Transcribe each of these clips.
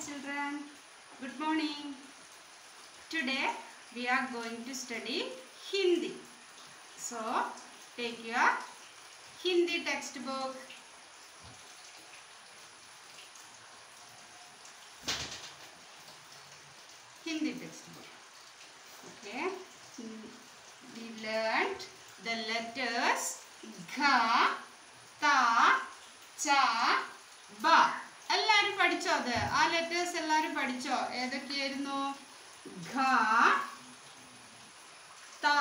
children. Good morning. Today we are going to study Hindi. So take your Hindi textbook. Hindi textbook. Okay. Mm, We learned the letters Gha, Ta, Cha, Ba. എല്ലാരും പഠിച്ചോ അത് ആ letters എല്ലാരും പഠിച്ചോ ഏതൊക്കെയായിരുന്നു ഘ ത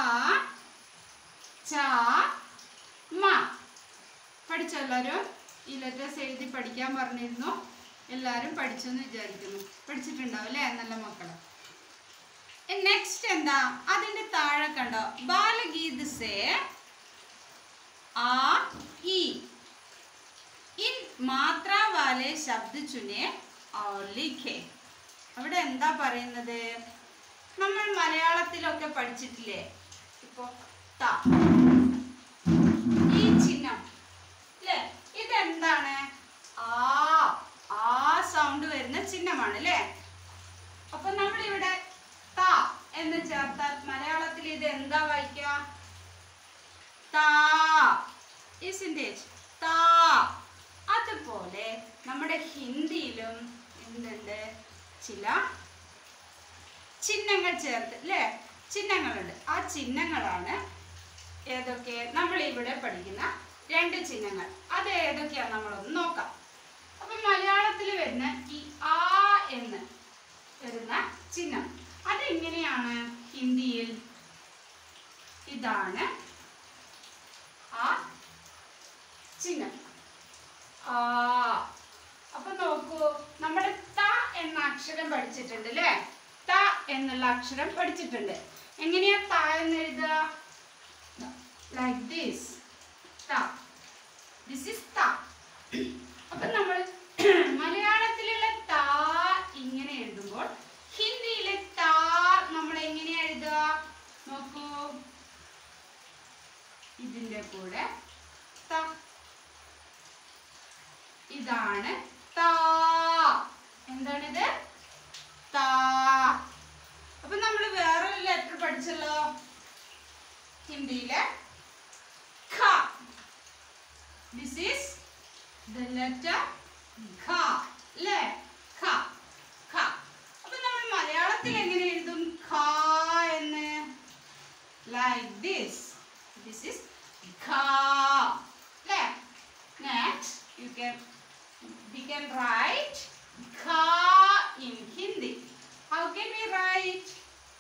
ച മ പഠിച്ചോ എല്ലാരും ഈ ലെറ്റേഴ്സ് എഴുതി പഠിക്കാൻ പറഞ്ഞിരുന്നു എല്ലാരും പഠിച്ചെന്ന് വിചാരിക്കുന്നു പഠിച്ചിട്ടുണ്ടാവും അല്ലേ നല്ല മക്കള് നെക്സ്റ്റ് എന്താ അതിന്റെ താഴെ കണ്ടോ ബാലഗീത് സേ ആ ഇ ഇൻ മാത്ര വാലെ ശബ്ദ ചുനെ और लिखे അവിടെ എന്താ പറയുന്നത് നമ്മൾ മലയാളത്തിലൊക്കെ പഠിച്ചിട്ടില്ലേ ഇപ്പോ ത ഈ ചിഹ്നം അല്ലേ ഇതെന്താണ് ആ ആ സൗണ്ട് വരുന്ന ചിഹ്നമാണ് അല്ലേ അപ്പൊ നമ്മൾ ഇവിടെ ത എന്ന് ചേർത്താൽ മലയാളത്തിൽ ഇത് എന്താ വായിക്കുക താ isn't it? താ അതുപോലെ നമ്മുടെ ഹിന്ദിയിലും എന്തുണ്ട് ചില ചിഹ്നങ്ങൾ ചേർത്ത് അല്ലേ ചിഹ്നങ്ങളുണ്ട് ആ ചിഹ്നങ്ങളാണ് ഏതൊക്കെ നമ്മൾ ഇവിടെ പഠിക്കുന്ന രണ്ട് ചിഹ്നങ്ങൾ അത് ഏതൊക്കെയാണ് നമ്മളൊന്ന് നോക്കാം അപ്പൊ മലയാളത്തിൽ വരുന്ന ഈ ആ എന്ന് വരുന്ന ചിഹ്നം അതെങ്ങനെയാണ് ഹിന്ദിയിൽ ഇതാണ് ആ ചിഹ്നം ആ അപ്പൊ നോക്കൂ നമ്മൾ ത എന്ന അക്ഷരം പഠിച്ചിട്ടുണ്ട് അല്ലേ ത എന്നുള്ള അക്ഷരം പഠിച്ചിട്ടുണ്ട് എങ്ങനെയാ ത എന്ന് എഴുതുക ലൈക്ക് ദിസ് ത ദിസ് ഇസ് ത അപ്പൊ നമ്മൾ മലയാളത്തിലുള്ള ത ഇങ്ങനെ എഴുതുമ്പോൾ ഹിന്ദിയിലെ ത നമ്മൾ എങ്ങനെയാ എഴുതുക നോക്കൂ ഇതിന്റെ കൂടെ ത ഇതാണ് താ എന്താണിത് താ അപ്പൊ നമ്മൾ വേറൊരു ലെറ്റർ പഠിച്ചല്ലോ ഹിന്ദിയിലെ ഖ ദിസ് ഈസ് ദ ലെറ്റർ ഖ അല്ലേ ഖ ഖ അപ്പൊ നമ്മൾ മലയാളത്തിൽ എങ്ങനെ എഴുതും ഖ എന്ന് ലൈക്ക് ദിസ് ദിസ് ഈസ് ഖ അല്ലേ next you can we can write kha in hindi how can we write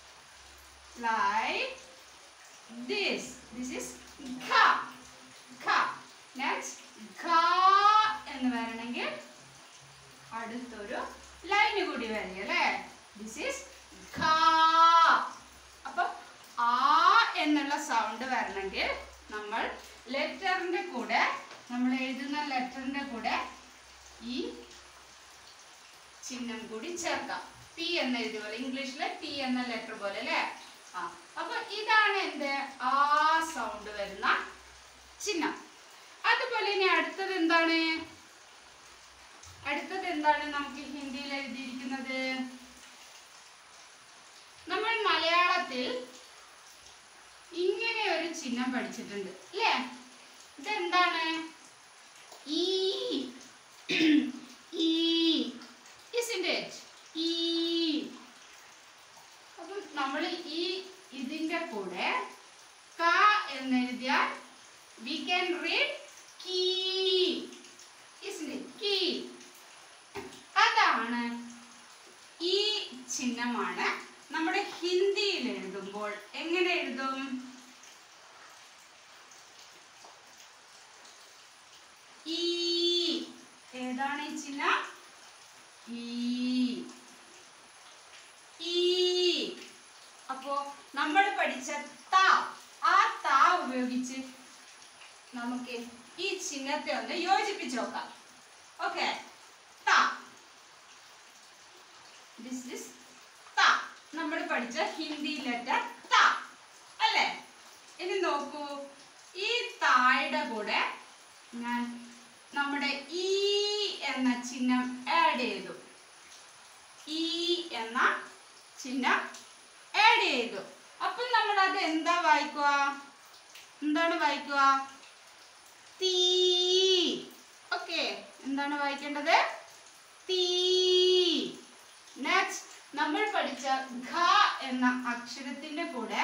like this this is kha kha next kha എന്ന് വരണമെങ്കിൽ അടുത്തൊരു ലൈന് കൂടി വരിക അല്ലേ ദിസ് ഈസ് ഖാ അപ്പൊ ആ എന്നുള്ള സൗണ്ട് വരണമെങ്കിൽ നമ്മൾ ലെറ്ററിന്റെ കൂടെ നമ്മൾ എഴുതുന്ന ലെറ്ററിന്റെ കൂടെ ഈ ചിഹ്നം കൂടി ചേർക്കാം ടി എന്ന് എഴുതിയ പോലെ ഇംഗ്ലീഷിലെ ടി എന്ന ലെറ്റർ പോലെ അല്ലേ ആ അപ്പൊ ഇതാണ് എന്ത് ആ സൗണ്ട് വരുന്ന ചിഹ്നം അതുപോലെ ഇനി അടുത്തത് എന്താണ് അടുത്തത് എന്താണ് നമുക്ക് ഹിന്ദിയിൽ എഴുതിയിരിക്കുന്നത് നമ്മൾ മലയാളത്തിൽ ഇങ്ങനെ ഒരു ചിഹ്നം പഠിച്ചിട്ടുണ്ട് അല്ലേ ഇതെന്താണ് ഈ ഈ isn't it ഈ അപ്പം നമ്മൾ ഈ ഇതിന്റെ കൂടെ ക എന്നെഴുതിയാൽ വി ക്യാൻ റീഡ് കീ isn't it കീ അതാണ് ഈ ചിഹ്നമാണ് നമ്മുടെ ഹിന്ദിയിൽ എഴുതുമ്പോൾ എങ്ങനെ എഴുതും ഈ ഏതാണ് ഈ ചിഹ്നം ഈ ഈ അപ്പോ നമ്മൾ പഠിച്ച ത ആ ത ഉപയോഗിച്ച് നമുക്ക് ഈ ചിഹ്നത്തെ ഒന്ന് യോജിപ്പിച്ച് നോക്കാം ഓക്കെ ത ദിസ് ഇസ് ത നമ്മൾ പഠിച്ച ഹിന്ദി ലെറ്റർ ത അല്ലേ ഇനി നോക്കൂ ഈ തായുടെ കൂടെ ഞാൻ നമ്മുടെ ഈ എന്ന ചിഹ്നം ആഡ് ചെയ്തു ചിഹ്നം ആഡ് ചെയ്തു അപ്പം നമ്മൾ അത് എന്താ വായിക്കുക എന്താണ് വായിക്കുക തീ ഓക്കെ എന്താണ് വായിക്കേണ്ടത് തീ നെക്സ്റ്റ് നമ്മൾ പഠിച്ച ഘ എന്ന അക്ഷരത്തിന്റെ കൂടെ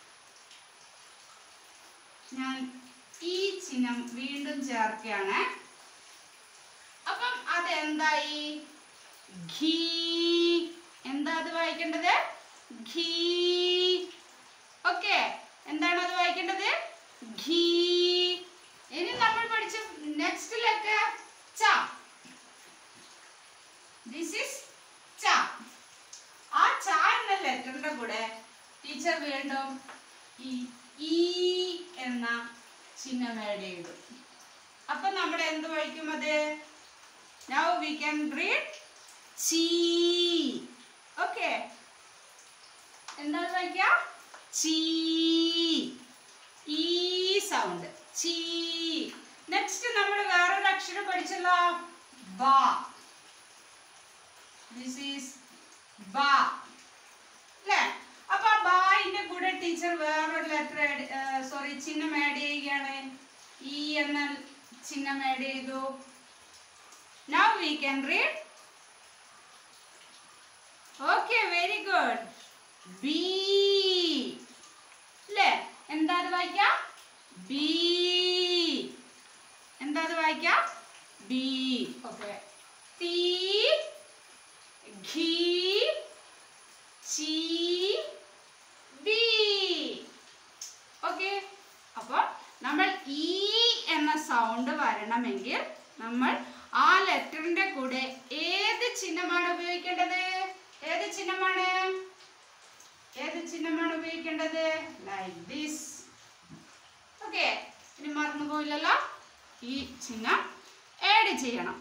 ഞാൻ ഈ ചിഹ്നം വീണ്ടും ചേർക്കുകയാണ് അപ്പം അതെന്തായി ഘീ എന്താ അത് വായിക്കേണ്ടത് ഘീ ഓക്കെ എന്താണ് അത് വായിക്കേണ്ടത് ഘീ ഇനി നമ്മൾ പഠിച്ച നെക്സ്റ്റ് ലെറ്റർ ച ദിസ് ഇസ് ച ആ ച എന്ന ലെറ്ററിന്റെ കൂടെ ടീച്ചർ വീണ്ടും ഈ ഈ എന്ന ചിഹ്നം ആഡ് ചെയ്തു അപ്പൊ നമ്മൾ എന്ത് വായിക്കും അത് now we can read okay ഓക്കെ എന്താണ് വായിക്കുക ചീ ഈ സൗണ്ട് ചീ നെക്സ്റ്റ് നമ്മൾ വേറൊരു അക്ഷരം പഠിച്ചല്ലോ ബ ദിസ് ഈസ് ബ അല്ലേ അപ്പൊ ആ ബായിന്റെ കൂടെ ടീച്ചർ വേറൊരു ലെറ്റർ സോറി ചിഹ്നം ആഡ് ചെയ്യുകയാണ് ഈ എന്ന ചിഹ്നം ആഡ് ചെയ്തു now we can read okay very good ബി അല്ലേ എന്താ അത് വായിക്കാം ബി എന്താ അത് വായിക്കാം ബി ഓക്കെ തീ ഘീ ചീ ബി ഓക്കെ അപ്പോൾ നമ്മൾ ഈ എന്ന സൗണ്ട് വരണമെങ്കിൽ നമ്മൾ ആ ലെറ്ററിന്റെ കൂടെ ഏത് ചിഹ്നമാണ് ഉപയോഗിക്കേണ്ടത് ഏത് ചിഹ്നമാണ് ഏത് ചിഹ്നമാണ് ഉപയോഗിക്കേണ്ടത് ലൈക്ക് ദിസ് ഓക്കെ ഇനി മറന്നു പോയില്ലല്ലോ ഈ ചിഹ്നം ആഡ് ചെയ്യണം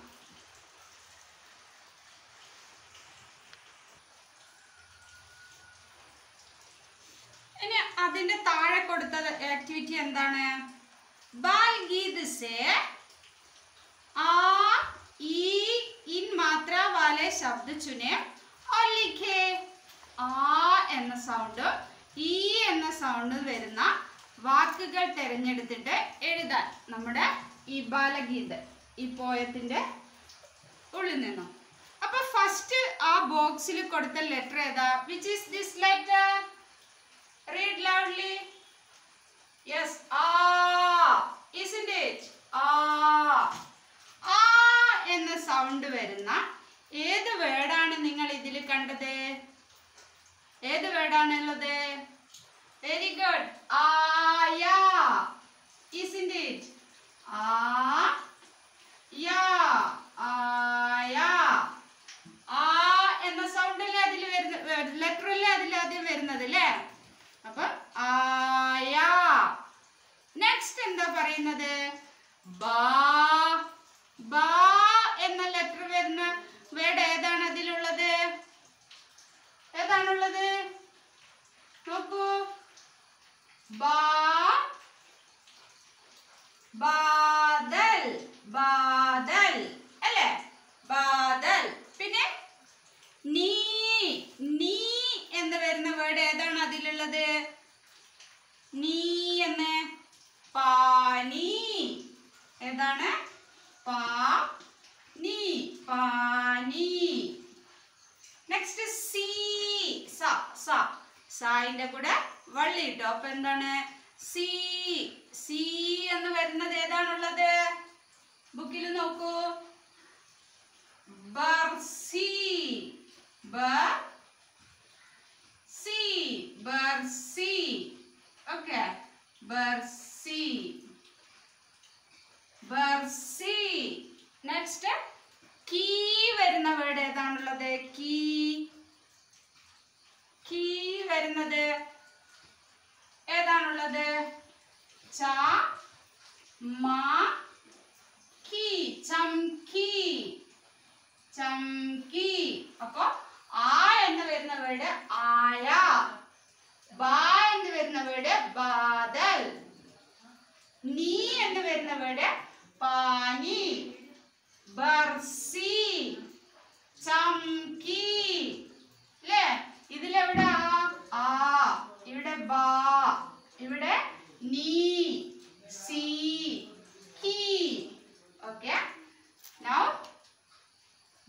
ഇനി അതിന്റെ താഴെ കൊടുത്ത ആക്ടിവിറ്റി എന്താണ് ബാൽ ഗീത് സേ ആ ഈ ഇൻ മാത്ര വാലെ ശബ്ദ ചുനെ और लिखे ആ എന്ന സൗണ്ട് ഈ എന്ന സൗണ്ട് വരുന്ന വാക്കുകൾ തിരഞ്ഞെടുത്തിട്ട് എഴുതാൻ നമ്മുടെ ഈ ബാലഗീത് ഈ പോയത്തിന്റെ ഉള്ളിൽ നിന്നും അപ്പൊ ഫസ്റ്റ് ആ ബോക്സിൽ കൊടുത്ത ലെറ്റർ ഏതാ which is this letter read loudly yes ആ isn't it ആ ആ എന്ന സൗണ്ട് വരുന്ന ഏത് വേർഡാണ് നിങ്ങൾ ഇതിൽ കണ്ടത് ഏത് വേർഡാണുള്ളത് വെരി ഗുഡ് ആയ isn't it ആ യാ ആയ ആ എന്ന സൗണ്ട് അല്ലേ അതിൽ വരുന്ന ലെറ്റർ അല്ലേ അതിൽ ആദ്യം വരുന്നത് അല്ലേ അപ്പൊ ആയ നെക്സ്റ്റ് എന്താ പറയുന്നത് ബാ ബാ എന്ന ലെറ്റർ വരുന്ന വേർഡ് ഏതാണ് അതിലുള്ളത് ഏതാണുള്ളത് നോക്കൂ ബാ ബാദൽ ബാദൽ അല്ലേ ബാദൽ പിന്നെ നീ നീ എന്ന് വരുന്ന വേർഡ് ഏതാണ് അതിലുള്ളത് നീ എന്ന് പാനി ഏതാണ് പാ നീ പാനി നെക്സ്റ്റ് സി സ സ സായിന്റെ കൂടെ വള്ളി ഇട്ടു അപ്പൊ എന്താണ് സി സി എന്ന് വരുന്നത് ഏതാണുള്ളത് ബുക്കിൽ നോക്കൂ ബർസി ബർ സി ബർസി ഓക്കെ ബർസി ബർസി നെക്സ്റ്റ് കീ വരുന്ന വേർഡ് ഏതാണുള്ളത് കീ കീ വരുന്നത് ഏതാണുള്ളത് ച മ കീ ചംകി ചംകി അപ്പൊ ആ എന്ന് വരുന്ന വേർഡ് ആയ ബാ എന്ന് വരുന്ന വേർഡ് ബാദൽ നീ എന്ന് വരുന്ന വേർഡ് പാനി ബർസി ചംകി അല്ലേ ഇതിലെ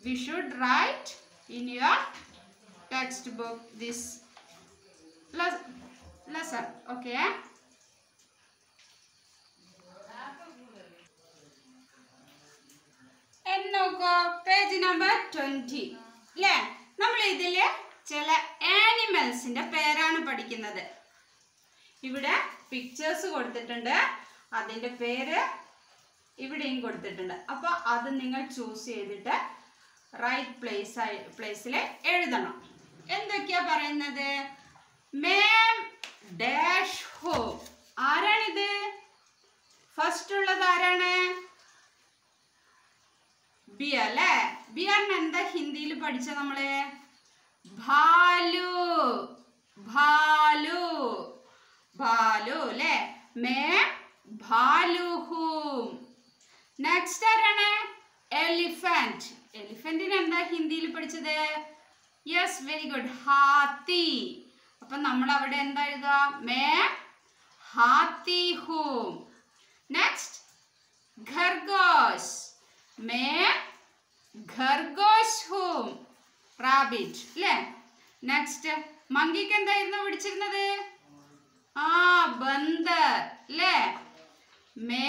we should write in your textbook this les- lesson okay എന്ന് നോക്കൂ പേജ് നമ്പർ ട്വന്റി അല്ലേ നമ്മൾ ഇതില് ചില ആനിമൽസിന്റെ പേരാണ് പഠിക്കുന്നത് ഇവിടെ പിക്ചേഴ്സ് കൊടുത്തിട്ടുണ്ട് അതിന്റെ പേര് ഇവിടെയും കൊടുത്തിട്ടുണ്ട് അപ്പൊ അത് നിങ്ങൾ ചൂസ് ചെയ്തിട്ട് റൈറ്റ് പ്ലേസ് ആയി പ്ലേസിൽ എഴുതണം എന്തൊക്കെയാ പറയുന്നത് മേം ഡാഷ് ഹോ ആരാണിത് ഫസ്റ്റ് ഉള്ളത് ആരാണ് ബിയർ അല്ലേ ബിയറിന് എന്താ ഹിന്ദിയിൽ പഠിച്ച നമ്മള് ഭാലു ഭാലു ഭാലു അല്ലേ മേ ഭാലു ഹൂം നെക്സ്റ്റ് ആരാണ് എലിഫന്റ് എലിഫന്റിന് എന്താ ഹിന്ദിയിൽ പഠിച്ചത് യെസ് വെരി ഗുഡ് ഹാത്തി അപ്പൊ നമ്മൾ അവിടെ എന്താ എഴുതുക മേ ഹാത്തി ഹൂം നെക്സ്റ്റ് ഖർഗോശ് മേ ഖർഗോശ് ഹൂം റാബിറ്റ് അല്ലേ നെക്സ്റ്റ് മങ്കിക്ക് എന്തായിരുന്നു പിടിച്ചിരുന്നത് ആ ബന്ദർ അല്ലേ മേ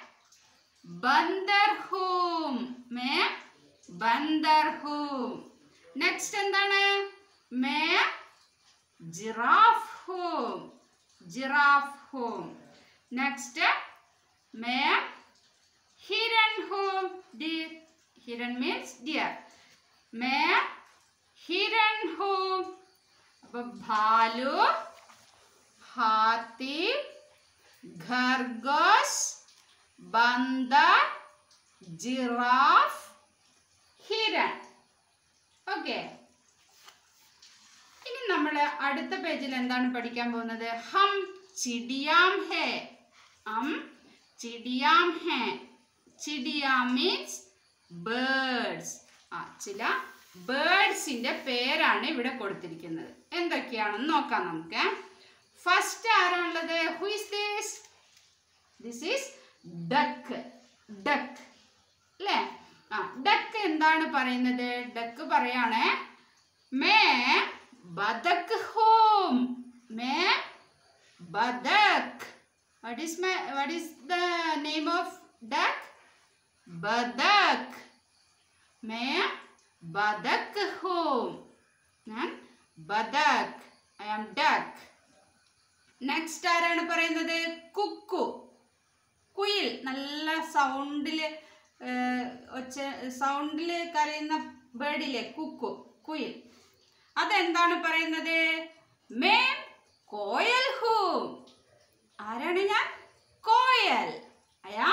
ബന്ദർ ഹൂം മേ ബന്ദർ ഹൂം നെക്സ്റ്റ് എന്താണ് മേ ജിറാഫ് ഹൂം ജിറാഫ് ഹൂം നെക്സ്റ്റ് മേ ഹിരൺ ഹൂം deer ഹിരൺ മീൻസ് ഡിയർ മേ ഹിരൺ ഹൂം അപ്പൊ ഭാലു ഹാത്തി ഖർഗോശ് ബന്ദർ ജിറാഫ് ഹിരൺ ഓക്കെ ഇനി നമ്മൾ അടുത്ത പേജിൽ എന്താണ് പഠിക്കാൻ പോകുന്നത് ഹം ചിടിയാം ഹേ ഹം ചിടിയാം ഹേ ചിടിയാം മീൻസ് ബേർഡ്സ് ആ ചില ബേർഡ്സിന്റെ പേരാണ് ഇവിടെ കൊടുത്തിരിക്കുന്നത് എന്തൊക്കെയാണെന്ന് നോക്കാം നമുക്ക് ഫസ്റ്റ് ആരാണുള്ളത് who is this this is duck duck അല്ലേ ആ ഡക്ക് എന്താണ് പറയുന്നത് ഡക്ക് പറയാണ് മേ ബദക് ഹോം മേ ബദക് what is my what is the name of duck ബദക് മേ ബദക് ഹോം ഞാൻ ബദക് ഐ ആം ഡക്ക് നെക്സ്റ്റ് ആരാണ് പറയുന്നത് കുക്കു കുയിൽ നല്ല സൗണ്ടില് ഒച്ച സൗണ്ടില് കരയുന്ന ബേർഡിലെ കുക്കു കുയിൽ അതെന്താണ് പറയുന്നത് മേം കോയൽ ഹൂം ആരാണ് ഞാൻ കോയൽ അയാ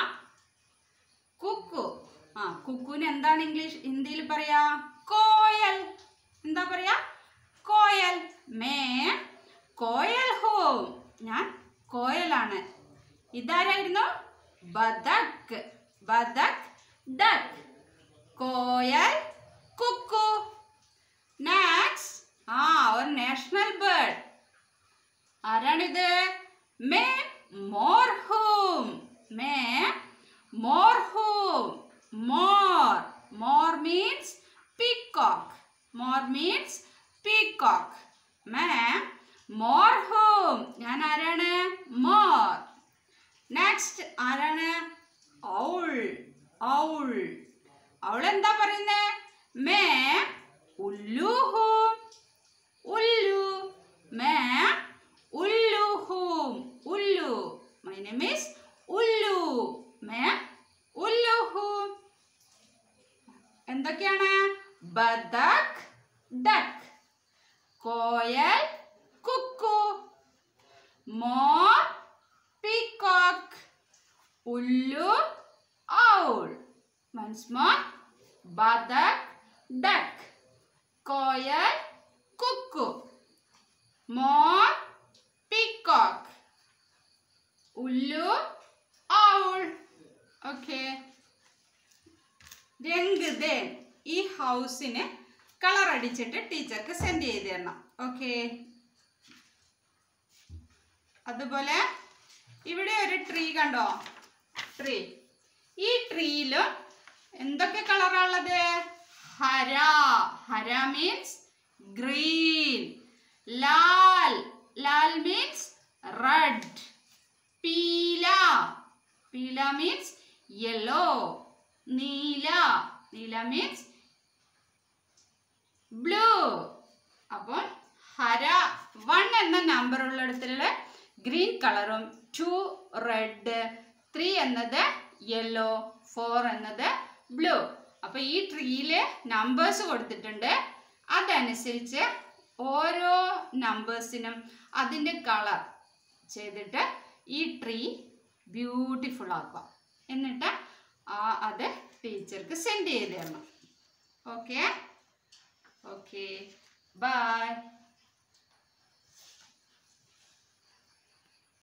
കുക്കു ആ കുക്കുന് എന്താണ് ഇംഗ്ലീഷ് ഹിന്ദിയിൽ പറയാ കോയൽ എന്താ പറയാ കോയൽ മേ കോയൽ ഹോം ഞാൻ കോയലാണ് ഇതാരായിരുന്നു ബദക് ബദക് ഡക്ക് കോയൽ കുക്കു നെക്സ്റ്റ് ആ ഒരു നാഷണൽ ബേർഡ് ആരാണിത് മേ മോർ ഹൂം മേ മോർ ഹൂം മോർ മോർ മീൻസ് പീകോക്ക് മോർ മീൻസ് പീകോക്ക് മേ മോർ ഹൂം ഞാൻ ആരാണ് മോർ നെക്സ്റ്റ് ആരാണ് ഔൾ ഔൾ ഔൾ എന്താ പറയുന്നേ മേ ഉല്ലു ഹൂം ഉല്ലു മേ ഉല്ലു ഹൂം ഉല്ലു മൈ നെയിം ഈസ് ഉല്ലു മേ ഉല്ലു ഹൂം എന്തൊക്കെയാണ് ബദക് ഡക്ക് കോയൽ കുക്കു മോർ പീകോക്ക് ഉല്ലു ഔൾ വൺസ് മോർ ബദക് ഡക്ക് കോയൽ കുക്കു മോർ പീകോക്ക് ഉല്ലു ഔൾ ഓക്കെ രംഗദേൻ ഈ ഹൗസിന് കളർ അടിച്ചിട്ട് ടീച്ചർക്ക് സെൻഡ് ചെയ്ത് തരണം ഓക്കെ അതുപോലെ ഇവിടെ ഒരു ട്രീ കണ്ടോ ട്രീ ഈ ട്രീയിലും എന്തൊക്കെ കളറാ ഉള്ളത് ഹര ഹര മീൻസ് ഗ്രീൻ ലാൽ ലാൽ മീൻസ് റെഡ് പീല പീല മീൻസ് യെല്ലോ നീല നീല മീൻസ് ബ്ലൂ അപ്പോൾ ഹര വൺ എന്ന നമ്പർ ഉള്ളിടത്തുള്ള ഗ്രീൻ കളറും ടു റെഡ് ത്രീ എന്നത് യെല്ലോ ഫോർ എന്നത് ബ്ലൂ അപ്പൊ ഈ ട്രീയില് നമ്പേഴ്സ് കൊടുത്തിട്ടുണ്ട് അതനുസരിച്ച് ഓരോ നമ്പേഴ്സിനും അതിൻ്റെ കളർ ചെയ്തിട്ട് ഈ ട്രീ ബ്യൂട്ടിഫുൾ ആക്കുക എന്നിട്ട് ആ അത് ടീച്ചർക്ക് സെൻഡ് ചെയ്ത് തരണം ഓക്കെ ഓക്കെ ബൈ